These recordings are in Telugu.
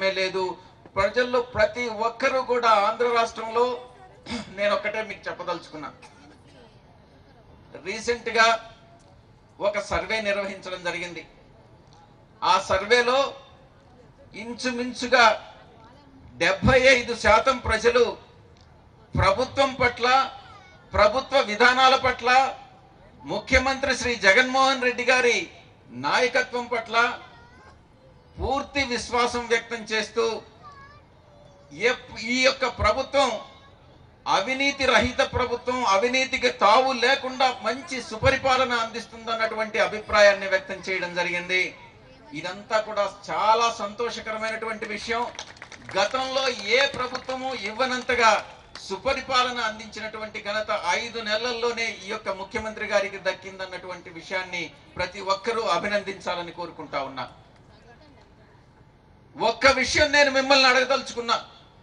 లేదు ప్రజల్లో ప్రతి ఒక్కరూ కూడా ఆంధ్ర రాష్ట్రంలో నేను ఒక్కటే మీకు చెప్పదలుచుకున్నా రీసెంట్ గా ఒక సర్వే నిర్వహించడం జరిగింది ఆ సర్వేలో ఇంచుమించుగా డెబ్బై ఐదు శాతం ప్రజలు ప్రభుత్వం పట్ల ప్రభుత్వ విధానాల పట్ల ముఖ్యమంత్రి శ్రీ జగన్మోహన్ రెడ్డి గారి నాయకత్వం పట్ల పూర్తి విశ్వాసం వ్యక్తం చేస్తూ ఎప్- ఈ యొక్క ప్రభుత్వం అవినీతి రహిత ప్రభుత్వం అవినీతికి తావు లేకుండా మంచి సుపరిపాలన అందిస్తుందన్నటువంటి అభిప్రాయాన్ని వ్యక్తం చేయడం జరిగింది ఇదంతా కూడా చాలా సంతోషకరమైనటువంటి విషయం గతంలో ఏ ప్రభుత్వము ఇవ్వనంతగా సుపరిపాలన అందించినటువంటి ఘనత ఐదు నెలల్లోనే ఈ యొక్క ముఖ్యమంత్రి గారికి దక్కిందన్నటువంటి విషయాన్ని ప్రతి ఒక్కరూ అభినందించాలని కోరుకుంటా ఉన్నా ఒక్క విషయం నేను మిమ్మల్ని అడగదలుచుకున్నా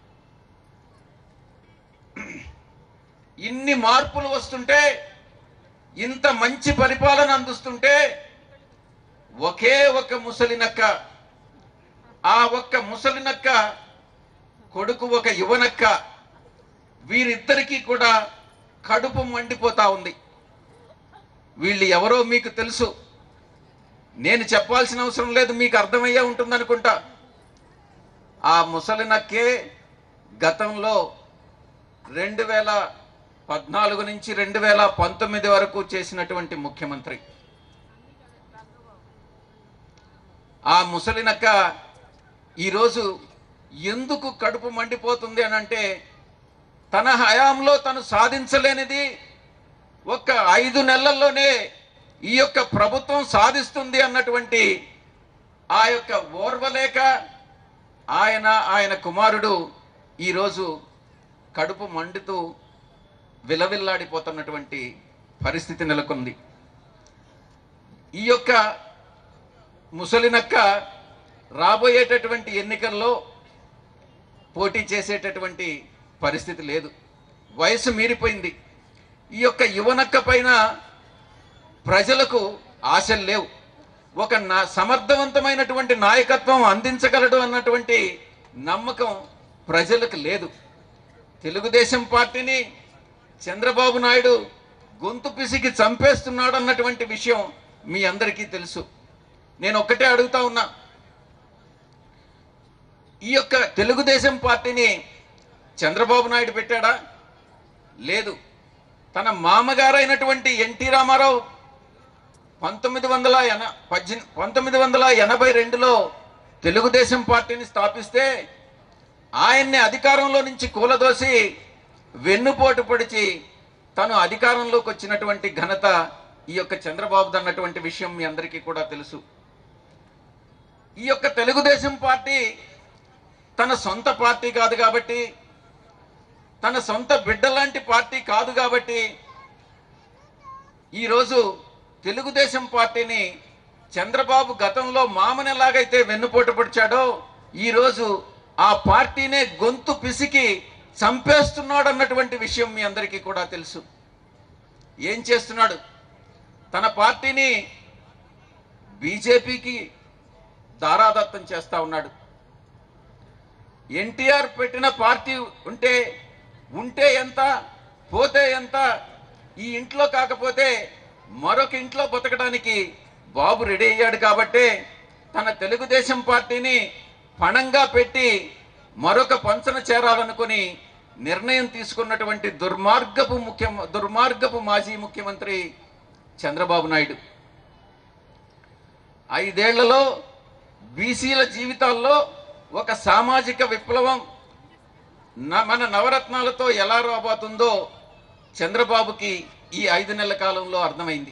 ఇన్ని మార్పులు వస్తుంటే ఇంత మంచి పరిపాలన అందిస్తుంటే ఒకే ఒక ముసలినక్క ఆ ఒక్క ముసలినక్క కొడుకు ఒక యువనక్క వీరిద్దరికీ కూడా కడుపు మండిపోతా ఉంది వీళ్ళు ఎవరో మీకు తెలుసు నేను చెప్పాల్సిన అవసరం లేదు మీకు అర్థమయ్యే ఉంటుందనుకుంటా ఆ ముసలినక్కే గతంలో రెండు వేల పద్నాలుగు నుంచి రెండు వేల పంతొమ్మిది వరకు చేసినటువంటి ముఖ్యమంత్రి ఆ ముసలినక్క ఈరోజు ఎందుకు కడుపు మండిపోతుంది అని అంటే తన హయాంలో తను సాధించలేనిది ఒక్క ఐదు నెలల్లోనే ఈ యొక్క ప్రభుత్వం సాధిస్తుంది అన్నటువంటి ఆ యొక్క ఓర్వలేక ఆయన ఆయన కుమారుడు ఈరోజు కడుపు మండుతూ విలవిల్లాడిపోతున్నటువంటి పరిస్థితి నెలకొంది ఈ యొక్క ముసలినక్క రాబోయేటటువంటి ఎన్నికల్లో పోటీ చేసేటటువంటి పరిస్థితి లేదు వయసు మీరిపోయింది ఈ యొక్క యువనక్క పైన ప్రజలకు ఆశలు లేవు ఒక నా సమర్థవంతమైనటువంటి నాయకత్వం అందించగలడు అన్నటువంటి నమ్మకం ప్రజలకు లేదు తెలుగుదేశం పార్టీని చంద్రబాబు నాయుడు గొంతు పిసికి చంపేస్తున్నాడు అన్నటువంటి విషయం మీ అందరికీ తెలుసు నేను ఒక్కటే అడుగుతా ఉన్నా ఈ యొక్క తెలుగుదేశం పార్టీని చంద్రబాబు నాయుడు పెట్టాడా లేదు తన మామగారైనటువంటి ఎన్టీ రామారావు పంతొమ్మిది వందల ఎన పద్దెన్ పంతొమ్మిది వందల ఎనభై రెండులో తెలుగుదేశం పార్టీని స్థాపిస్తే ఆయన్ని అధికారంలో నుంచి కూలదోసి వెన్నుపోటు పొడిచి తను అధికారంలోకి వచ్చినటువంటి ఘనత ఈ యొక్క చంద్రబాబు అన్నటువంటి విషయం మీ అందరికీ కూడా తెలుసు ఈ యొక్క తెలుగుదేశం పార్టీ తన సొంత పార్టీ కాదు కాబట్టి తన సొంత బిడ్డ లాంటి పార్టీ కాదు కాబట్టి ఈరోజు తెలుగుదేశం పార్టీని చంద్రబాబు గతంలో మామని ఎలాగైతే వెన్నుపోటు పొడిచాడో ఈరోజు ఆ పార్టీనే గొంతు పిసికి చంపేస్తున్నాడు అన్నటువంటి విషయం మీ అందరికీ కూడా తెలుసు ఏం చేస్తున్నాడు తన పార్టీని బీజేపీకి దారాదత్తం చేస్తా ఉన్నాడు ఎన్టీఆర్ పెట్టిన పార్టీ ఉంటే ఉంటే ఎంత పోతే ఎంత ఈ ఇంట్లో కాకపోతే మరొక ఇంట్లో బతకడానికి బాబు రెడీ అయ్యాడు కాబట్టే తన తెలుగుదేశం పార్టీని పణంగా పెట్టి మరొక పంచన చేరాలనుకుని నిర్ణయం తీసుకున్నటువంటి దుర్మార్గపు ముఖ్య దుర్మార్గపు మాజీ ముఖ్యమంత్రి చంద్రబాబు నాయుడు ఐదేళ్లలో బీసీల జీవితాల్లో ఒక సామాజిక విప్లవం న- మన నవరత్నాలతో ఎలా రాబోతుందో చంద్రబాబుకి ఈ ఐదు నెలల కాలంలో అర్థమైంది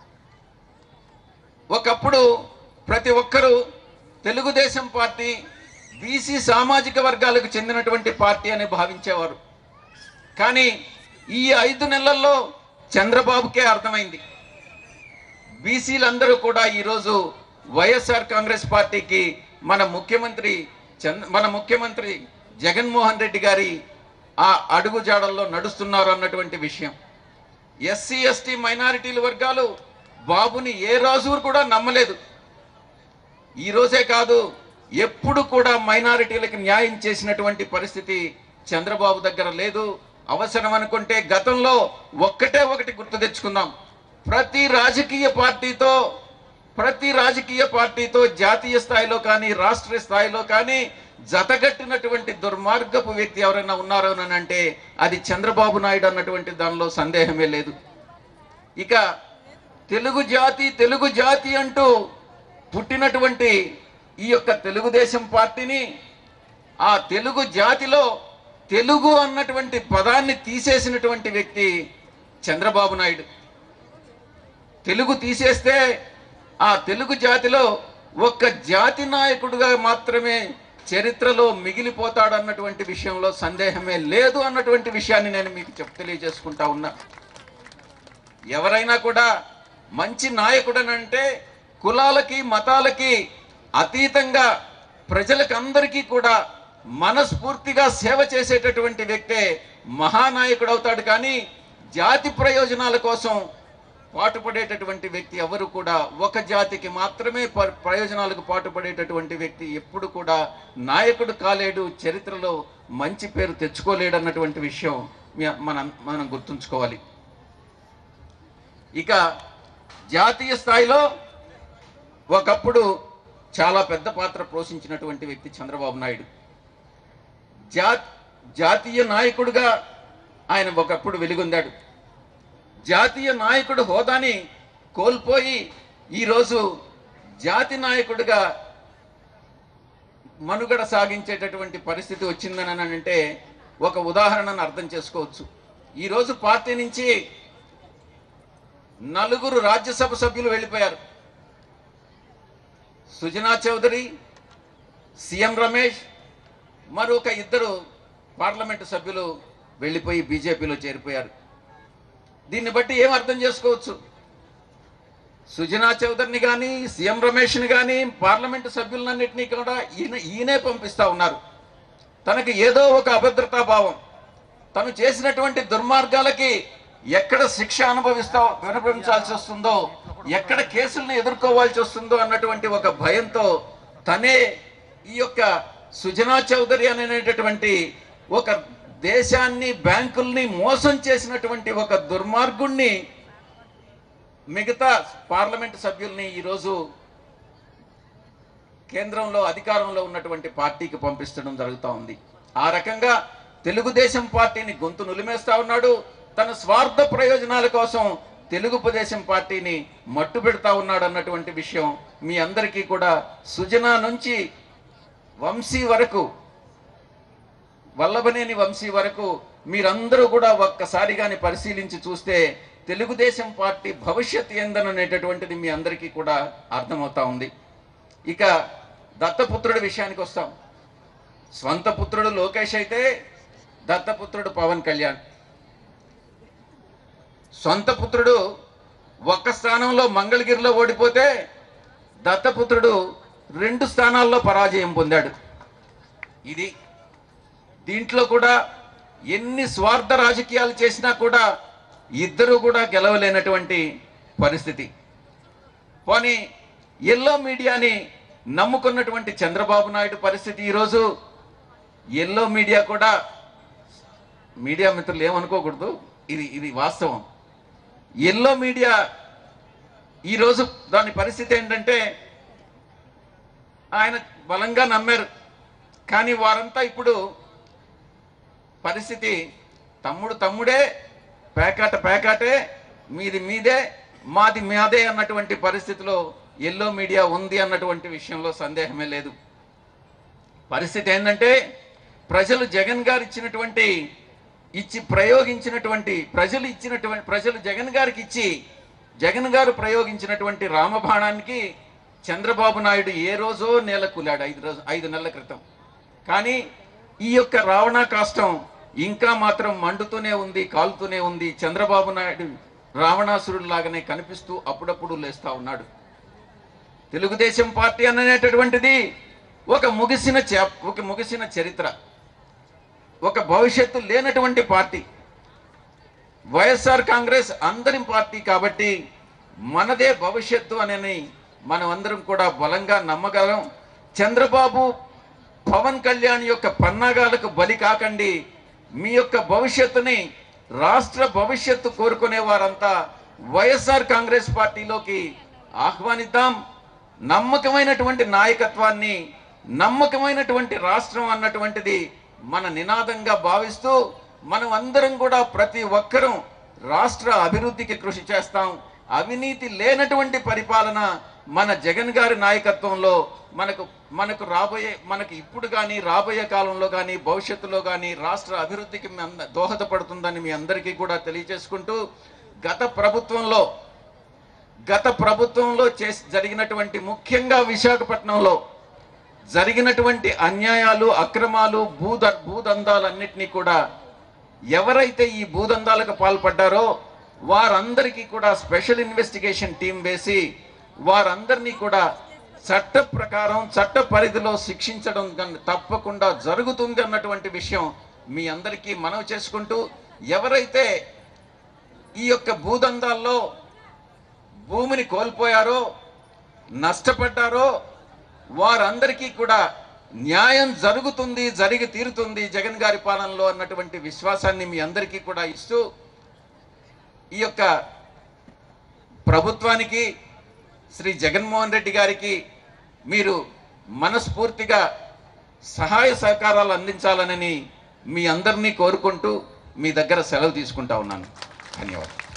ఒకప్పుడు ప్రతి ఒక్కరూ తెలుగుదేశం పార్టీ బీసీ సామాజిక వర్గాలకు చెందినటువంటి పార్టీ అని భావించేవారు కానీ ఈ ఐదు నెలల్లో చంద్రబాబుకే అర్థమైంది బీసీలందరూ కూడా ఈరోజు వైఎస్ఆర్ కాంగ్రెస్ పార్టీకి మన ముఖ్యమంత్రి చంద్ర మన ముఖ్యమంత్రి జగన్మోహన్ రెడ్డి గారి ఆ అడుగుజాడల్లో నడుస్తున్నారు అన్నటువంటి విషయం ఎస్సీ ఎస్టీ మైనారిటీల వర్గాలు బాబుని ఏ రోజు కూడా నమ్మలేదు ఈ రోజే కాదు ఎప్పుడు కూడా మైనారిటీలకు న్యాయం చేసినటువంటి పరిస్థితి చంద్రబాబు దగ్గర లేదు అవసరం అనుకుంటే గతంలో ఒక్కటే ఒకటి గుర్తు తెచ్చుకుందాం ప్రతి రాజకీయ పార్టీతో ప్రతి రాజకీయ పార్టీతో జాతీయ స్థాయిలో కానీ రాష్ట్ర స్థాయిలో కానీ జతగట్టినటువంటి దుర్మార్గపు వ్యక్తి ఎవరైనా ఉన్నారో అని అంటే అది చంద్రబాబు నాయుడు అన్నటువంటి దానిలో సందేహమే లేదు ఇక తెలుగు జాతి తెలుగు జాతి అంటూ పుట్టినటువంటి ఈ యొక్క తెలుగుదేశం పార్టీని ఆ తెలుగు జాతిలో తెలుగు అన్నటువంటి పదాన్ని తీసేసినటువంటి వ్యక్తి చంద్రబాబు నాయుడు తెలుగు తీసేస్తే ఆ తెలుగు జాతిలో ఒక్క జాతి నాయకుడుగా మాత్రమే చరిత్రలో మిగిలిపోతాడు అన్నటువంటి విషయంలో సందేహమే లేదు అన్నటువంటి విషయాన్ని నేను మీకు చెప్ తెలియజేసుకుంటా ఉన్నా ఎవరైనా కూడా మంచి నాయకుడనంటే కులాలకి మతాలకి అతీతంగా ప్రజలకు అందరికీ కూడా మనస్ఫూర్తిగా సేవ చేసేటటువంటి వ్యక్తే మహానాయకుడు అవుతాడు కానీ జాతి ప్రయోజనాల కోసం పాటుపడేటటువంటి వ్యక్తి ఎవరు కూడా ఒక జాతికి మాత్రమే ప- ప్రయోజనాలకు పాటుపడేటటువంటి వ్యక్తి ఎప్పుడు కూడా నాయకుడు కాలేడు చరిత్రలో మంచి పేరు తెచ్చుకోలేడు అన్నటువంటి విషయం మీ- మనం మనం గుర్తుంచుకోవాలి ఇక జాతీయ స్థాయిలో ఒకప్పుడు చాలా పెద్ద పాత్ర పోషించినటువంటి వ్యక్తి చంద్రబాబు నాయుడు జా జాతీయ నాయకుడుగా ఆయన ఒకప్పుడు వెలుగొందాడు జాతీయ నాయకుడు హోదాని కోల్పోయి ఈరోజు జాతి నాయకుడిగా మనుగడ సాగించేటటువంటి పరిస్థితి వచ్చిందని అని అంటే ఒక ఉదాహరణను అర్థం చేసుకోవచ్చు ఈరోజు పార్టీ నుంచి నలుగురు రాజ్యసభ సభ్యులు వెళ్ళిపోయారు సుజనా చౌదరి సీఎం రమేష్ మరొక ఇద్దరు పార్లమెంటు సభ్యులు వెళ్ళిపోయి బీజేపీలో చేరిపోయారు దీన్ని బట్టి ఏం అర్థం చేసుకోవచ్చు సుజనా చౌదరిని కానీ సీఎం రమేష్ని కానీ పార్లమెంటు సభ్యులన్నింటినీ కూడా ఈయన ఈయనే పంపిస్తా ఉన్నారు తనకి ఏదో ఒక అభద్రతా భావం తను చేసినటువంటి దుర్మార్గాలకి ఎక్కడ శిక్ష అనుభవిస్తా అనుభవించాల్సి వస్తుందో ఎక్కడ కేసులను ఎదుర్కోవాల్సి వస్తుందో అన్నటువంటి ఒక భయంతో తనే ఈ యొక్క సుజనా చౌదరి అనేటటువంటి ఒక దేశాన్ని బ్యాంకుల్ని మోసం చేసినటువంటి ఒక దుర్మార్గుణ్ణి మిగతా పార్లమెంట్ సభ్యుల్ని ఈరోజు కేంద్రంలో అధికారంలో ఉన్నటువంటి పార్టీకి పంపించడం జరుగుతూ ఉంది ఆ రకంగా తెలుగుదేశం పార్టీని గొంతు నులిమేస్తా ఉన్నాడు తన స్వార్థ ప్రయోజనాల కోసం తెలుగుదేశం పార్టీని మట్టు పెడతా ఉన్నాడు అన్నటువంటి విషయం మీ అందరికీ కూడా సుజనా నుంచి వంశీ వరకు వల్లభనేని వంశీ వరకు మీరందరూ కూడా ఒక్కసారి కానీ పరిశీలించి చూస్తే తెలుగుదేశం పార్టీ భవిష్యత్ ఏందననేటటువంటిది మీ అందరికీ కూడా అర్థమవుతా ఉంది ఇక దత్తపుత్రుడి విషయానికి వస్తాం స్వంత పుత్రుడు లోకేష్ అయితే దత్తపుత్రుడు పవన్ కళ్యాణ్ సొంత పుత్రుడు ఒక్క స్థానంలో మంగళగిరిలో ఓడిపోతే దత్తపుత్రుడు రెండు స్థానాల్లో పరాజయం పొందాడు ఇది దీంట్లో కూడా ఎన్ని స్వార్థ రాజకీయాలు చేసినా కూడా ఇద్దరు కూడా గెలవలేనటువంటి పరిస్థితి పోనీ ఎల్లో మీడియాని నమ్ముకున్నటువంటి చంద్రబాబు నాయుడు పరిస్థితి ఈరోజు ఎల్లో మీడియా కూడా మీడియా మిత్రులు ఏమనుకోకూడదు ఇది ఇది వాస్తవం ఎల్లో మీడియా ఈరోజు దాని పరిస్థితి ఏంటంటే ఆయన బలంగా నమ్మారు కానీ వారంతా ఇప్పుడు పరిస్థితి తమ్ముడు తమ్ముడే పేకాట పేకాటే మీది మీదే మాది మాదే అన్నటువంటి పరిస్థితిలో ఎల్లో మీడియా ఉంది అన్నటువంటి విషయంలో సందేహమే లేదు పరిస్థితి ఏంటంటే ప్రజలు జగన్ గారు ఇచ్చినటువంటి ఇచ్చి ప్రయోగించినటువంటి ప్రజలు ఇచ్చినటువంటి ప్రజలు జగన్ గారికి ఇచ్చి జగన్ గారు ప్రయోగించినటువంటి రామబాణానికి చంద్రబాబు నాయుడు ఏ రోజో నేల కూలాడు ఐదు రోజు ఐదు నెలల క్రితం కానీ ఈ యొక్క రావణ కాష్టం ఇంకా మాత్రం మండుతూనే ఉంది కాలుతూనే ఉంది చంద్రబాబు నాయుడు రావణాసురుడు లాగానే కనిపిస్తూ అప్పుడప్పుడు లేస్తా ఉన్నాడు తెలుగుదేశం పార్టీ అనేటటువంటిది ఒక ముగిసిన చ- ఒక ముగిసిన చరిత్ర ఒక భవిష్యత్తు లేనటువంటి పార్టీ వైఎస్ఆర్ కాంగ్రెస్ అందరి పార్టీ కాబట్టి మనదే భవిష్యత్తు అని మనం అందరం కూడా బలంగా నమ్మగలం చంద్రబాబు పవన్ కళ్యాణ్ యొక్క పన్నాగాలకు బలి కాకండి మీ యొక్క భవిష్యత్తుని రాష్ట్ర భవిష్యత్తు కోరుకునే వారంతా వైఎస్ఆర్ కాంగ్రెస్ పార్టీలోకి ఆహ్వానిద్దాం నమ్మకమైనటువంటి నాయకత్వాన్ని నమ్మకమైనటువంటి రాష్ట్రం అన్నటువంటిది మన నినాదంగా భావిస్తూ మనం అందరం కూడా ప్రతి ఒక్కరూ రాష్ట్ర అభివృద్ధికి కృషి చేస్తాం అవినీతి లేనటువంటి పరిపాలన మన జగన్ గారి నాయకత్వంలో మనకు మనకు రాబోయే మనకు ఇప్పుడు కానీ రాబోయే కాలంలో కానీ భవిష్యత్తులో కానీ రాష్ట్ర అభివృద్ధికి మీ అంద- దోహదపడుతుందని మీ అందరికీ కూడా తెలియజేసుకుంటూ గత ప్రభుత్వంలో గత ప్రభుత్వంలో చేసి జరిగినటువంటి ముఖ్యంగా విశాఖపట్నంలో జరిగినటువంటి అన్యాయాలు అక్రమాలు భూద భూదందాలన్నింటినీ కూడా ఎవరైతే ఈ భూదందాలకు పాల్పడ్డారో వారందరికీ కూడా స్పెషల్ ఇన్వెస్టిగేషన్ టీం వేసి వారందరినీ కూడా చట్ట ప్రకారం చట్ట పరిధిలో శిక్షించడం గన్- తప్పకుండా జరుగుతుంది అన్నటువంటి విషయం మీ అందరికీ మనవి చేసుకుంటూ ఎవరైతే ఈ యొక్క భూదందాల్లో భూమిని కోల్పోయారో నష్టపడ్డారో వారందరికీ కూడా న్యాయం జరుగుతుంది జరిగి తీరుతుంది జగన్ గారి పాలనలో అన్నటువంటి విశ్వాసాన్ని మీ అందరికీ కూడా ఇస్తూ ఈ యొక్క ప్రభుత్వానికి శ్రీ జగన్మోహన్ రెడ్డి గారికి మీరు మనస్ఫూర్తిగా సహాయ సహకారాలు అందించాలనని మీ అందరినీ కోరుకుంటూ మీ దగ్గర సెలవు తీసుకుంటా ఉన్నాను ధన్యవాదాలు